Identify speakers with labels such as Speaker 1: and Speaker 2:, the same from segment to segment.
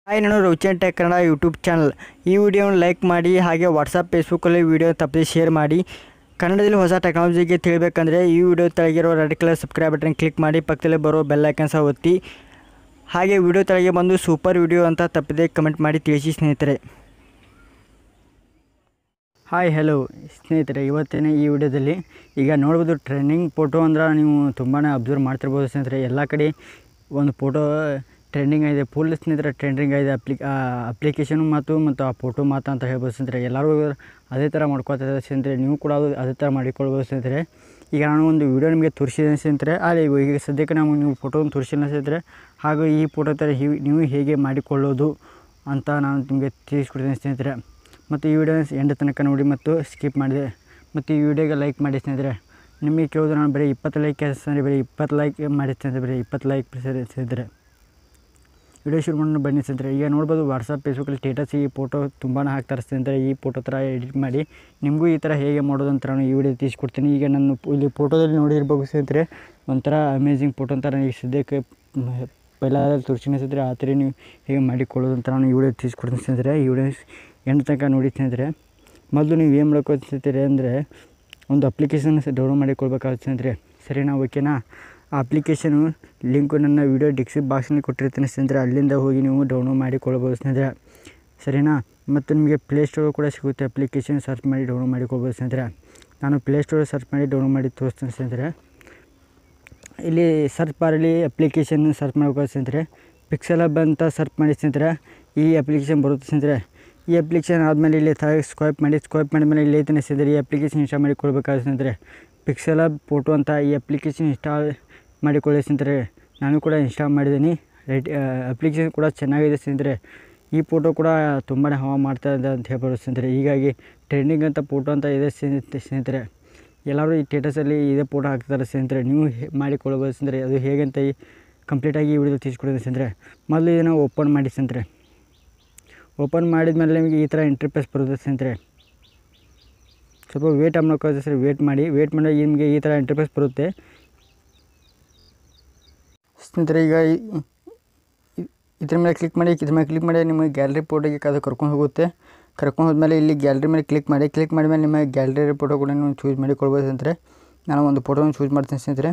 Speaker 1: hi ನಾನು Ravichand tech Kannada YouTube channel ಈ ವಿಡಿಯೋನ ಲೈಕ್ ಮಾಡಿ ಹಾಗೆ ವಾಟ್ಸಪ್ ಫೇಸ್ಬುಕ್ಕಲ್ಲಿ ವಿಡಿಯೋ ತಪ್ಪದೆ ಶೇರ್ ಮಾಡಿ ಕನ್ನಡದಲ್ಲಿ ಹೊಸ ಟೆಕ್ನಾಲಜಿಗೆ ತಿಳಿಬೇಕಂದ್ರೆ ಈ ವಿಡಿಯೋ ತೆಳಗಿರೋ red colour subscribe button click ಮಾಡಿ ಪಕ್ಕದಲ್ಲೇ ಬರೋ ಬೆಲ್ ಐಕನ್ ಸಹ ಒತ್ತಿ ಹಾಗೆ ವಿಡಿಯೋ ತೆಳಗೆ ಬಂದು ಸೂಪರ್ ವಿಡಿಯೋ ಅಂತ ತಪ್ಪದೆ ಕಮೆಂಟ್ ಮಾಡಿ ತಿಳಿಸಿ ಸ್ನೇಹಿತರೆ ಹಾಯ್ ಹಲೋ ಸ್ನೇಹಿತರೆ ಇವತ್ತಿನ ಈ ವಿಡಿಯೋದಲ್ಲಿ ಈಗ ನೋಡ್ಬೋದು ಟ್ರೆಂಡಿಂಗ್ ಫೋಟೋ ಅಂದ್ರೆ ನೀವು ತುಂಬಾ ಅಬ್ಸರ್ವ್ ಮಾಡ್ತಿರ್ಬೋದು ಸ್ನೇಹಿತರೆ ಎಲ್ಲ ಕಡೆ ಒಂದು ಫೋಟೋ ಟ್ರೆಂಡಿಂಗ್ ಆಗಿದೆ ಫುಲ್ ಸ್ನೇಹಿತರೆ ಟ್ರೆಂಡಿಂಗ್ ಆಗಿದೆ ಅಪ್ಲಿ ಅಪ್ಲಿಕೇಶನ್ ಮಾತು ಮತ್ತು ಆ ಫೋಟೋ ಮಾತು ಅಂತ ಹೇಳ್ಬೋದು ಸ್ನೇಹಿತರೆ ಎಲ್ಲರೂ ಅದೇ ಥರ ಮಾಡ್ಕೊತಿದ್ದಾರೆ ಸ್ನೇಹಿತರೆ ನೀವು ಕೂಡ ಅದು ಅದೇ ಥರ ಮಾಡಿಕೊಳ್ಬೋದು ಸ್ನೇಹಿತರೆ ಈಗ ನಾನು ಒಂದು ವಿಡಿಯೋ ನಿಮಗೆ ತೋರಿಸಿದ್ದೇನೆ ಸ್ನೇಹಿತರೆ ಅಲ್ಲಿ ಈಗ ಸದ್ಯಕ್ಕೆ ನಾವು ನೀವು ಫೋಟೋನ ತೋರಿಸಿಲ್ಲ ಸ್ನೇಹಿತರೆ ಹಾಗೂ ಈ ಫೋಟೋ ಥರ ಹೀ- ನೀವು ಹೇಗೆ ಮಾಡಿಕೊಳ್ಳೋದು ಅಂತ ನಾನು ನಿಮಗೆ ತಿಳಿಸ್ಕೊಡ್ತೀನಿ ಸ್ನೇಹಿತರೆ ಮತ್ತು ಈ ವಿಡಿಯೋನ ಎಂಡ್ ತನಕ ನೋಡಿ ಮತ್ತು ಸ್ಕಿಪ್ ಮಾಡಿದೆ ಮತ್ತು ಈ ವಿಡಿಯೋಗೆ ಲೈಕ್ ಮಾಡಿ ಸ್ನೇಹಿತರೆ ನಿಮಗೆ ಕೇಳೋದು ನಾನು ಬರೀ ಇಪ್ಪತ್ತು ಲೈಕ್ ಸ್ನೇಹಿತರೆ ಬರೀ ಇಪ್ಪತ್ತು ಲೈಕ್ ಮಾಡಿ ಸ್ನೇಹಿತರೆ ಬರೀ ಇಪ್ಪತ್ತು ಲೈಕ್ ಸ್ನೇಹಿತರೆ ವಿಡಿಯೋ ಶುರು ಮಾಡೋಣ ಬನ್ನಿ ಸ್ನೇಹಿತರೆ ಈಗ ನೋಡ್ಬೋದು ವಾಟ್ಸಪ್ ಫೇಸ್ಬುಕ್ಕಲ್ಲಿ ಸ್ಟೇಟಸ್ ಈ ಫೋಟೋ ತುಂಬಾ ಹಾಕ್ತಾರೆ ಸ್ನೇಹಿತರೆ ಈ ಫೋಟೋ ಥರ ಎಡಿಟ್ ಮಾಡಿ ನಿಮಗೂ ಈ ಥರ ಹೇಗೆ ಮಾಡೋದು ಅಂತ ನಾನು ಈ ವಿಡಿಯೋ ತಿಳಿಸ್ಕೊಡ್ತೀನಿ ಈಗ ನಾನು ಪು- ಇಲ್ಲಿ ಫೋಟೋದಲ್ಲಿ ನೋಡಿರ್ಬೋದು ಸ್ನೇಹಿತರೆ ಒಂಥರ ಅಮೇಝಿಂಗ್ ಫೋಟೋ ಅಂತ ಈಗ ಸದ್ಯಕ್ಕೆ ಪೈಲಾದಲ್ಲಿ ತೋರಿಸಿನ ಸ್ನೇಹಿತರೆ ಆ ಥರ ನೀವು ಹೇಗೆ ಮಾಡಿಕೊಳ್ಳೋದು ಅಂತ ನಾನು ಈ ವಿಡಿಯೋ ತಿಳಿಸ್ಕೊಡ್ತೀನಿ ಸ್ನೇಹಿತರೆ ಈ ವಿಡಿಯೋ ಎಂಟು ತನಕ ನೋಡಿ ಸ್ನೇಹಿತರೆ ಮೊದಲು ನೀವು ಏನು ಮಾಡ್ಕೋತ ಸ್ನೇಹಿತರೆ ಅಂದರೆ ಒಂದು ಅಪ್ಲಿಕೇಶನ್ ಡೌನ್ಲೋಡ್ ಮಾಡಿಕೊಳ್ಬೇಕಾಗುತ್ತೆ ಸ್ನೇಹಿತರೆ ಸರಿನಾ ಓಕೆನಾ ಆ ಅಪ್ಲಿಕೇಶನು ಲಿಂಕು ನನ್ನ ವೀಡಿಯೋ ಡಿಸ್ಕ್ರಿಪ್ ಬಾಕ್ಸ್ನಲ್ಲಿ ಕೊಟ್ಟಿರ್ತೀನಿ ಸ್ನೇಹಿತರೆ ಅಲ್ಲಿಂದ ಹೋಗಿ ನೀವು ಡೌನ್ಲೋಡ್ ಮಾಡಿಕೊಳ್ಬೋದು ಸ್ನೇಹಿತರೆ ಸರಿನಾ ಮತ್ತು ನಿಮಗೆ ಪ್ಲೇಸ್ಟೋರ್ ಕೂಡ ಸಿಗುತ್ತೆ ಅಪ್ಲಿಕೇಶನ್ ಸರ್ಚ್ ಮಾಡಿ ಡೌನ್ಲೋಡ್ ಮಾಡಿಕೊಳ್ಬೋದು ಸ್ನೇಹಿತರೆ ನಾನು ಪ್ಲೇಸ್ಟೋರ್ ಸರ್ಚ್ ಮಾಡಿ ಡೌನ್ಲೋಡ್ ಮಾಡಿ ತೋರಿಸ್ತೀನಿ ಸ್ನೇಹಿತರೆ ಇಲ್ಲಿ ಸರ್ಚ್ ಬಾರಲ್ಲಿ ಅಪ್ಲಿಕೇಶನ್ ಸರ್ಚ್ ಮಾಡ್ಬೇಕು ಸ್ನೇಹಿತರೆ ಪಿಕ್ಸೆಲ್ ಹಬ್ ಅಂತ ಸರ್ಚ್ ಮಾಡಿ ಸ್ನೇಹಿತರೆ ಈ ಅಪ್ಲಿಕೇಶನ್ ಬರುತ್ತೆ ಸ್ನೇಹಿತರೆ ಈ ಅಪ್ಲಿಕೇಶನ್ ಆದಮೇಲೆ ಇಲ್ಲಿ ತಾಯಿ ಸ್ಕೈಪ್ ಮಾಡಿ ಸ್ಕೈಪ್ ಮಾಡಿದ್ಮೇಲೆ ಇಲ್ಲಿ ಐತನೆ ಸ್ನೇಹಿತರೆ ಈ ಅಪ್ಲಿಕೇಶನ್ ಇನ್ಸ್ಟಾಲ್ ಮಾಡಿಕೊಳ್ಬೇಕಾದ್ರೆ ಸ್ನೇಹಿತರೆ ಪಿಕ್ಸೆಲ್ ಹಬ್ ಫೋಟೋ ಅಂತ ಈ ಅಪ್ಲಿಕೇಶನ್ ಇನ್ಸ್ಟಾಲ್ ಮಾಡಿಕೊಳ್ಳಿ ಸ್ನೇಹಿತರೆ ನಾನು ಕೂಡ ಇನ್ಸ್ಟಾಲ್ ಮಾಡಿದ್ದೀನಿ ರೈಟ್ ಅಪ್ಲಿಕೇಶನ್ ಕೂಡ ಚೆನ್ನಾಗಿದೆ ಸ್ನೇಹಿತರೆ ಈ ಫೋಟೋ ಕೂಡ ತುಂಬಾ ಹವಾ ಮಾಡ್ತಾ ಇದೆ ಅಂತ ಹೇಳ್ಬೋದು ಸ್ನೇಹಿತರೆ ಹೀಗಾಗಿ ಟ್ರೆಂಡಿಂಗ್ ಅಂತ ಫೋಟೋ ಅಂತ ಇದೆ ಸ್ನೇಹಿತ- ಸ್ನೇಹಿತರೆ ಎಲ್ಲರೂ ಈ ಸ್ಟೇಟಸಲ್ಲಿ ಇದೇ ಫೋಟೋ ಹಾಕ್ತಾರೆ ಸ್ನೇಹಿತರೆ ನೀವು ಹೇ- ಮಾಡಿಕೊಳ್ಬೋದು ಸ್ನೇಹಿತರೆ ಅದು ಹೇಗೆ ಅಂತ ಈ ಕಂಪ್ಲೀಟಾಗಿ ಈ ವಿಡಿಯೋ ತಿಳಿಸ್ಕೊಡೋದು ಸ್ನೇಹಿತರೆ ಮೊದಲು ಇದನ್ನು ಓಪನ್ ಮಾಡಿ ಸ್ನೇಹಿತರೆ ಓಪನ್ ಮಾಡಿದ್ಮೇಲೆ ನಿಮಗೆ ಈ ಥರ ಇಂಟರ್ಫೇಸ್ ಬರುತ್ತೆ ಸ್ನೇಹಿತರೆ ಸ್ವಲ್ಪ ವೇಟ್ ಮಾಡ್ಕೊಳ್ಳೋದು ಸರಿ ವೇಟ್ ಮಾಡಿ ವೇಟ್ ಮಾಡಿ ನಿಮಗೆ ಈ ಥರ ಇಂಟರ್ಫೇಸ್ ಬರುತ್ತೆ ಸ್ನೇಹಿತರೆ ಈಗ ಈ- ಈ- ಇದ್ರ ಮೇಲೆ ಕ್ಲಿಕ್ ಮಾಡಿ ಇದ್ರ ಮೇಲೆ ಕ್ಲಿಕ್ ಮಾಡಿ ನಿಮಗೆ ಗ್ಯಾಲರಿ ಫೋಟೋಗೆ ಅದು ಕರ್ಕೊಂಡು ಹೋಗುತ್ತೆ ಕರ್ಕೊಂಡು ಹೋದ್ಮೇಲೆ ಇಲ್ಲಿ ಗ್ಯಾಲರಿ ಮೇಲೆ ಕ್ಲಿಕ್ ಮಾಡಿ ಕ್ಲಿಕ್ ಮಾಡಿದ್ಮೇಲೆ ನಿಮ್ಮ ಗ್ಯಾಲರಿ ಫೋಟೋ ಕೂಡ ನೀವು ಚೂಸ್ ಮಾಡಿಕೊಳ್ಬೋದು ಸ್ನೇಹಿತರೆ ನಾನು ಒಂದು ಫೋಟೋನ ಚೂಸ್ ಮಾಡ್ತೀನಿ ಸ್ನೇಹಿತರೆ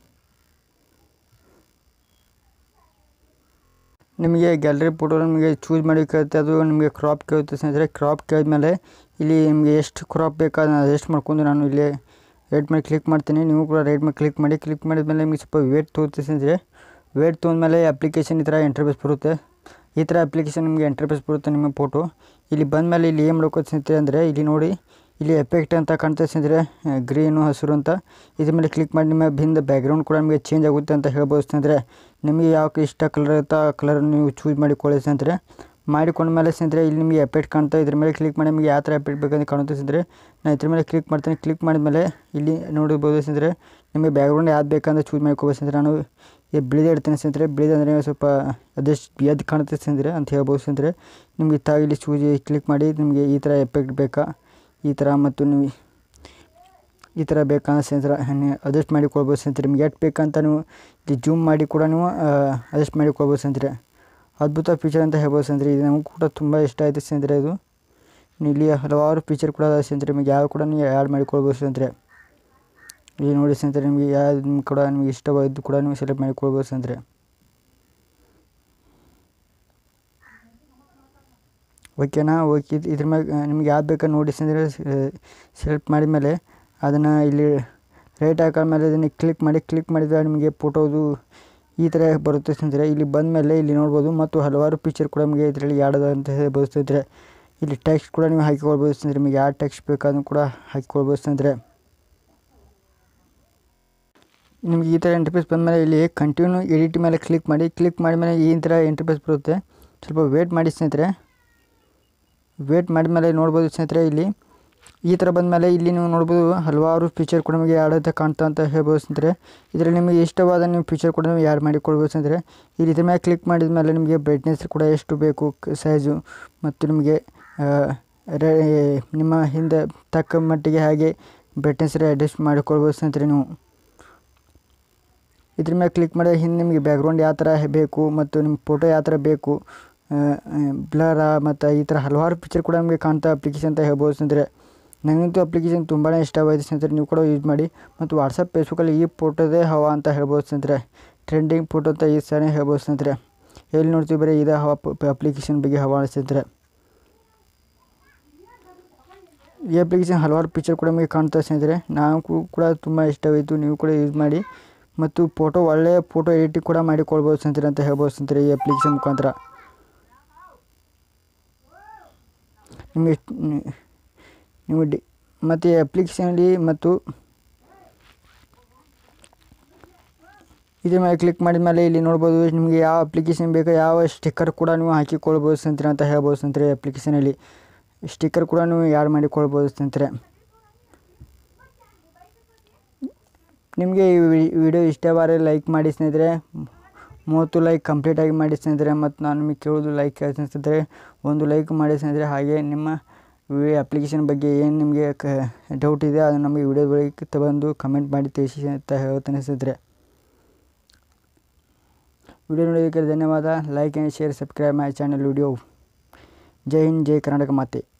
Speaker 1: ನಿಮಗೆ ಗ್ಯಾಲರಿ ಫೋಟೋ ನಿಮಗೆ ಚೂಸ್ ಮಾಡಿ ಕೇಳುತ್ತೆ ಅದು ನಿಮಗೆ ಕ್ರಾಪ್ ಕೇಳುತ್ತೆ ಸ್ನೇಹಿತರೆ ಕ್ರಾಪ್ ಕೇಳಿದ್ಮೇಲೆ ಇಲ್ಲಿ ನಿಮಗೆ ಎಷ್ಟು ಕ್ರಾಪ್ ಬೇಕು ಅದನ್ನು ಅಡ್ಜಸ್ಟ್ ಮಾಡ್ಕೊಂಡು ನಾನು ಇಲ್ಲಿ ರೇಟ್ ಮೇಲೆ ಕ್ಲಿಕ್ ಮಾಡ್ತೀನಿ ನೀವು ಕೂಡ ರೇಟ್ ಮೇಲೆ ಕ್ಲಿಕ್ ಮಾಡಿ ಕ್ಲಿಕ್ ಮಾಡಿದ್ಮೇಲೆ ನಿಮಗೆ ಸ್ವಲ್ಪ ವೇಟ್ ತೊಗೊತ್ತೆ ಸ್ನೇಹಿತರೆ ವೇಟ್ ತೊಗೊಂಡ್ಮೇಲೆ ಅಪ್ಲಿಕೇಶನ್ ಈ ಥರ ಇಂಟರ್ಫೇಸ್ ಬರುತ್ತೆ ಈ ಥರ ಅಪ್ಲಿಕೇಶನ್ ನಿಮಗೆ ಇಂಟರ್ಫೇಸ್ ಬರುತ್ತೆ ನಿಮ್ಮ ಫೋಟೋ ಇಲ್ಲಿ ಬಂದಮೇಲೆ ಇಲ್ಲಿ ಏನು ಮಾಡ್ಕೋತ ಸ್ನೇಹಿತರೆ ಅಂದರೆ ಇಲ್ಲಿ ನೋಡಿ ಇಲ್ಲಿ ಎಫೆಕ್ಟ್ ಅಂತ ಕಾಣ್ತಾ ಸ್ನೇಹಿತರೆ ಗ್ರೀನು ಹಸಿರು ಅಂತ ಇದ್ರ ಮೇಲೆ ಕ್ಲಿಕ್ ಮಾಡಿ ನಿಮ್ಮ ಹಿಂದೆ ಬ್ಯಾಕ್ಗ್ರೌಂಡ್ ಕೂಡ ನಿಮಗೆ ಚೇಂಜ್ ಆಗುತ್ತೆ ಅಂತ ಹೇಳ್ಬೋದು ಸ್ನೇಹಿತರೆ ನಿಮಗೆ ಯಾವ ಇಷ್ಟ ಕಲರ್ ಇರುತ್ತೋ ಆ ಕಲರ್ ನೀವು ಚೂಸ್ ಮಾಡಿಕೊಳ್ಳಿ ಸ್ನೇಹಿತರೆ ಮಾಡಿಕೊಂಡ್ಮೇಲೆ ಸ್ನೇಹಿತರೆ ಇಲ್ಲಿ ನಿಮಗೆ ಎಫೆಕ್ಟ್ ಕಾಣ್ತಾ ಇದ್ರ ಮೇಲೆ ಕ್ಲಿಕ್ ಮಾಡಿ ನಿಮಗೆ ಯಾವ ಥರ ಎಫೆಕ್ಟ್ ಬೇಕಂತ ಕಾಣುತ್ತೆ ಸ್ನೇಹಿತರೆ ನಾನು ಇದ್ರ ಮೇಲೆ ಕ್ಲಿಕ್ ಮಾಡ್ತೀನಿ ಕ್ಲಿಕ್ ಮಾಡಿದ್ಮೇಲೆ ಇಲ್ಲಿ ನೋಡಿರ್ಬೋದು ಸ್ನೇಹಿತರೆ ನಿಮಗೆ ಬ್ಯಾಕ್ಗ್ರೌಂಡ್ ಯಾವ್ದು ಬೇಕಂತ ಚೂಸ್ ಮಾಡ್ಕೋಬೋದು ಸ್ನೇಹಿತರೆ ನಾನು ಈ ಬಿಳಿದ ಇಡ್ತೀನಿ ಸ್ನೇಹಿತರೆ ಬಿಳಿದಂದರೆ ಸ್ವಲ್ಪ ಅದೆಷ್ಟು ಎದ್ದು ಕಾಣುತ್ತೆ ಸ್ನೇಹಿತರೆ ಅಂತ ಹೇಳ್ಬೋದು ಸ್ನೇಹಿತರೆ ನಿಮಗೆ ತಾ ಇಲ್ಲಿ ಚೂಸ್ ಕ್ಲಿಕ್ ಮಾಡಿ ನಿಮಗೆ ಈ ಥರ ಎಫೆಕ್ಟ್ ಬೇಕಾ ಈ ಥರ ಮತ್ತು ನೀವು ಈ ಥರ ಬೇಕಂದ್ರೆ ಸ್ನೇಹಿತರೆ ಅಡ್ಜಸ್ಟ್ ಮಾಡಿಕೊಳ್ಬೋದು ಸ್ನೇಹಿತರೆ ನಿಮ್ಗೆ ಎಷ್ಟು ಬೇಕಂತ ನೀವು ಇಲ್ಲಿ ಜೂಮ್ ಮಾಡಿ ಕೂಡ ನೀವು ಅಡ್ಜಸ್ಟ್ ಮಾಡಿಕೊಳ್ಬೋದು ಸ್ನೇಹಿತರೆ ಅದ್ಭುತ ಫೀಚರ್ ಅಂತ ಹೇಳ್ಬೋದು ಸ್ನೇಹಿತರೆ ಇದು ನಮಗೂ ಕೂಡ ತುಂಬ ಇಷ್ಟ ಆಯಿತು ಸ್ನೇಹಿತರೆ ಇದು ಇನ್ನು ಇಲ್ಲಿ ಹಲವಾರು ಫೀಚರ್ ಕೂಡ ಅದಾವೆ ಸ್ನೇಹಿತರೆ ನಿಮಗೆ ಯಾವ ಕೂಡ ನೀವು ಆ್ಯಡ್ ಮಾಡಿಕೊಳ್ಬೋದು ಸ್ನೇಹಿತರೆ ಇಲ್ಲಿ ನೋಡಿ ಸ್ನೇಹಿತರೆ ನಿಮಗೆ ಯಾವ್ದು ನಿಮ್ಗೆ ಕೂಡ ನಿಮಗೆ ಇಷ್ಟವಾದ್ದು ಕೂಡ ನೀವು ಸೆಲೆಕ್ಟ್ ಮಾಡಿಕೊಳ್ಬೋದು ಸ್ನೇಹಿತರೆ ಓಕೆನಾ ಓಕೆ ಇದು ಇದ್ರ ಮ್ಯಾಗ ನಿಮ್ಗೆ ಯಾವ್ದು ಬೇಕಂತ ನೋಡಿ ಸ್ನೇಹಿತರೆ ಸೆಲೆಕ್ಟ್ ಮಾಡಿದ್ಮೇಲೆ ಅದನ್ನು ಇಲ್ಲಿ ರೈಟ್ ಹಾಕೊಂಡ್ಮೇಲೆ ಇದನ್ನು ಕ್ಲಿಕ್ ಮಾಡಿ ಕ್ಲಿಕ್ ಮಾಡಿದರೆ ನಿಮಗೆ ಫೋಟೋದು ಈ ಥರ ಬರುತ್ತೆ ಸ್ನೇಹಿತರೆ ಇಲ್ಲಿ ಬಂದಮೇಲೆ ಇಲ್ಲಿ ನೋಡ್ಬೋದು ಮತ್ತು ಹಲವಾರು ಫೀಚರ್ ಕೂಡ ನಿಮಗೆ ಇದರಲ್ಲಿ ಆಡೋದು ಅಂತ ಹೇಳ್ಬೋದು ಸ್ನೇಹಿತರೆ ಇಲ್ಲಿ ಟೆಕ್ಸ್ಟ್ ಕೂಡ ನೀವು ಹಾಕಿಕೊಳ್ಬೋದು ಸ್ನೇಹಿತರೆ ನಿಮಗೆ ಯಾವ ಟೆಕ್ಸ್ಟ್ ಬೇಕಾದ್ರೂ ಕೂಡ ಹಾಕಿಕೊಳ್ಬೋದು ಸ್ನೇಹಿತರೆ ನಿಮಗೆ ಈ ಥರ ಇಂಟರ್ಫೇಸ್ ಬಂದಮೇಲೆ ಇಲ್ಲಿ ಕಂಟಿನ್ಯೂ ಎಡಿಟ್ ಮೇಲೆ ಕ್ಲಿಕ್ ಮಾಡಿ ಕ್ಲಿಕ್ ಮಾಡಿದ್ಮೇಲೆ ಈ ಥರ ಇಂಟರ್ಫೇಸ್ ಬರುತ್ತೆ ಸ್ವಲ್ಪ ವೇಟ್ ಮಾಡಿ ಸ್ನೇಹಿತರೆ ವೇಟ್ ಮಾಡಿದ್ಮೇಲೆ ನೋಡ್ಬೋದು ಸ್ನೇಹಿತರೆ ಇಲ್ಲಿ ಈ ಥರ ಬಂದಮೇಲೆ ಇಲ್ಲಿ ನೀವು ನೋಡ್ಬೋದು ಹಲವಾರು ಫೀಚರ್ ಕೂಡ ನಿಮಗೆ ಆಡೋದ ಕಾಣ್ತಾ ಅಂತ ಹೇಳ್ಬೋದು ಸ್ನೇಹಿತರೆ ಇದರಲ್ಲಿ ನಿಮಗೆ ಇಷ್ಟವಾದ ನೀವು ಫೀಚರ್ ಕೂಡ ನೀವು ಆ್ಯಡ್ ಮಾಡಿಕೊಳ್ಬೋದು ಸ್ನೇಹಿತರೆ ಇಲ್ಲಿ ಇದ್ರ ಮೇಲೆ ಕ್ಲಿಕ್ ಮಾಡಿದ ಮೇಲೆ ನಿಮಗೆ ಬ್ರೈಟ್ನೆಸ್ ಕೂಡ ಎಷ್ಟು ಬೇಕು ಸೈಜು ಮತ್ತು ನಿಮಗೆ ಆ, ರೇ ನಿಮ್ಮ ಹಿಂದೆ ತಕ್ಕ ಮಟ್ಟಿಗೆ ಹಾಗೆ ಬ್ರೈಟ್ನೆಸ್ ಅಡ್ಜಸ್ಟ್ ಮಾಡಿಕೊಳ್ಬೋದು ಸ್ನೇಹಿತರೆ ನೀವು ಇದ್ರ ಮೇಲೆ ಕ್ಲಿಕ್ ಮಾಡಿದ್ರೆ ಹಿಂದೆ ನಿಮಗೆ ಬ್ಯಾಕ್ಗ್ರೌಂಡ್ ಯಾವ ಥರ ಬೇಕು ಮತ್ತು ನಿಮ್ಮ ಫೋಟೋ ಯಾವ ಥರ ಬೇಕು ಬ್ಲರ ಮತ್ತು ಈ ಥರ ಹಲವಾರು ಪಿಕ್ಚರ್ ಕೂಡ ನಮಗೆ ಕಾಣ್ತಾ ಅಪ್ಲಿಕೇಶನ್ ಅಂತ ಹೇಳ್ಬೋದು ಸ್ನೇಹಿತರೆ ನನಗಂತೂ ಅಪ್ಲಿಕೇಶನ್ ತುಂಬಾ ಇಷ್ಟವಾಯಿತು ಸ್ನೇಹಿತರೆ ನೀವು ಕೂಡ ಯೂಸ್ ಮಾಡಿ ಮತ್ತು ವಾಟ್ಸಪ್ ಫೇಸ್ಬುಕ್ಕಲ್ಲಿ ಈ ಫೋಟೋದೇ ಹವಾ ಅಂತ ಹೇಳ್ಬೋದು ಸ್ನೇಹಿತರೆ ಟ್ರೆಂಡಿಂಗ್ ಫೋಟೋ ಅಂತ ಈ ಸರಿ ಹೇಳ್ಬೋದು ಸ್ನೇಹಿತರೆ ಎಲ್ಲಿ ನೋಡ್ತೀವಿ ಬರೀ ಇದೇ ಹವಾ ಅಪ್ಲಿಕೇಶನ್ ಬಗ್ಗೆ ಹವಾ ಸ್ನೇಹಿತರೆ ಈ ಅಪ್ಲಿಕೇಶನ್ ಹಲವಾರು ಪಿಕ್ಚರ್ ಕೂಡ ನಮಗೆ ಕಾಣ್ತಾ ಸ್ನೇಹಿತರೆ ನಾವು ಕೂ- ಕೂಡ ತುಂಬ ಇಷ್ಟವಾಯಿತು ನೀವು ಕೂಡ ಯೂಸ್ ಮಾಡಿ ಮತ್ತು ಫೋಟೋ ಒಳ್ಳೆಯ ಫೋಟೋ ಎಡಿಟಿಂಗ್ ಕೂಡ ಮಾಡಿಕೊಳ್ಬೋದು ಸ್ನೇಹಿತರೆ ಅಂತ ಹೇಳ್ಬೋದು ಸ್ನೇಹಿತರೆ ಈ ಅಪ್ಲಿಕೇಶನ್ ಮುಖಾಂತರ ನಿಮಗೆ ಎಷ್ಟು ನೀವು ಡಿ ಮತ್ತು ಈ ಅಪ್ಲಿಕೇಶನಲ್ಲಿ ಮತ್ತು ಇದ್ರ ಮೇಲೆ ಕ್ಲಿಕ್ ಮಾಡಿದ ಮೇಲೆ ಇಲ್ಲಿ ನೋಡ್ಬೋದು ನಿಮಗೆ ಯಾವ ಅಪ್ಲಿಕೇಶನ್ ಬೇಕೋ ಯಾವ ಸ್ಟಿಕ್ಕರ್ ಕೂಡ ನೀವು ಹಾಕಿಕೊಳ್ಬೋದು ಸ್ನೇಹಿತರೆ ಅಂತ ಹೇಳ್ಬೋದು ಸ್ನೇಹಿತರೆ ಅಪ್ಲಿಕೇಶನಲ್ಲಿ ಸ್ಟಿಕ್ಕರ್ ಕೂಡ ನೀವು ಯಾಡ್ ಮಾಡಿಕೊಳ್ಬೋದು ಸ್ನೇಹಿತರೆ ನಿಮಗೆ ಈ ವಿಡಿಯೋ ಇಷ್ಟವಾದರೆ ಲೈಕ್ ಮಾಡಿ ಸ್ನೇಹಿತರೆ ಮೂವತ್ತು ಲೈಕ್ ಕಂಪ್ಲೀಟಾಗಿ ಮಾಡಿ ಸ್ನೇಹಿತರೆ ಮತ್ತು ನಾನು ನಿಮಗೆ ಕೇಳೋದು ಲೈಕ್ ಹೇಳ್ತೀನಿ ಸ್ನೇಹಿತರೆ ಒಂದು ಲೈಕ್ ಮಾಡಿ ಸ್ನೇಹಿತರೆ ಹಾಗೆ ನಿಮ್ಮ ಅಪ್ಲಿಕೇಶನ್ ಬಗ್ಗೆ ಏನು ನಿಮಗೆ ಕ ಡೌಟ್ ಇದೆ ಅದನ್ನು ನಮಗೆ ವಿಡಿಯೋ ಬಳಿಕ ತಗೊಂಡು ಕಮೆಂಟ್ ಮಾಡಿ ತಿಳಿಸಿ ಅಂತ ಹೇಳ್ತೇನೆ ಸ್ನೇಹಿತರೆ ವಿಡಿಯೋ ನೋಡೋದಕ್ಕೆ ಧನ್ಯವಾದ like and share subscribe my channel video ಜೈ ಹಿಂದ್ ಜೈ ಕರ್ನಾಟಕ ಮಾತೆ